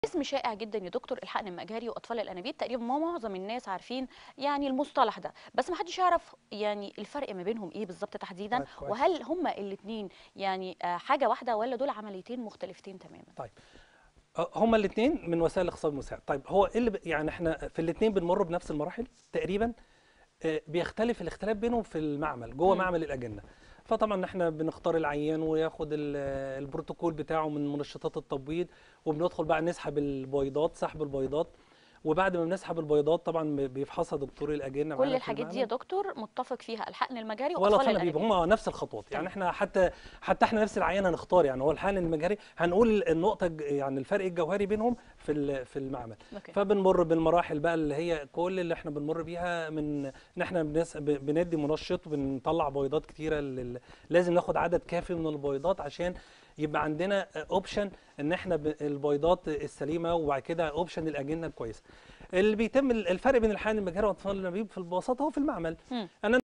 اسم شائع جدا يا دكتور الحقن المجهري واطفال الانابيب تقريبا ما معظم الناس عارفين يعني المصطلح ده بس ما حدش يعرف يعني الفرق ما بينهم ايه بالظبط تحديدا طيب، كويس. وهل هما الاثنين يعني آه، حاجه واحده ولا دول عمليتين مختلفتين تماما طيب أه، هما الاثنين من وسائل الاخصاب المساعد طيب هو ايه اللي ب- يعني احنا في الاثنين بنمر بنفس المراحل تقريبا آه، بيختلف الاختلاف بينهم في المعمل جوه مم. معمل الاجنه فطبعا احنا بنختار العيان وياخد ال- البروتوكول بتاعه من منشطات التبويض وبندخل بقى نسحب البيضات سحب البيضات وبعد ما بنسحب البيضات طبعا بيفحصها دكتور الاجنه كل معانا في الحاجات دي يا المعمل. دكتور متفق فيها الحقن المجهري ولا واطفال طفل الانابيب بيبقى هم نفس الخطوات يعني تمام. احنا حتى حتى احنا نفس العيان هنختار يعني هو الحقن المجهري هنقول النقطه الج- يعني الفرق الجوهري بينهم في ال- في المعمل أوكي. فبنمر بالمراحل بقى اللي هي كل اللي احنا بنمر بيها من ان احنا بنس... ب- بندي منشط وبنطلع بيضات كتيره لل... لازم ناخد عدد كافي من البيضات عشان يبقى عندنا اوبشن ان احنا ب... البيضات السليمه وبعد كده اوبشن الاجنه الكويسه اللي بيتم الفرق بين الحقن المجهري واطفال الانابيب في البساطه هو في المعمل مم. انا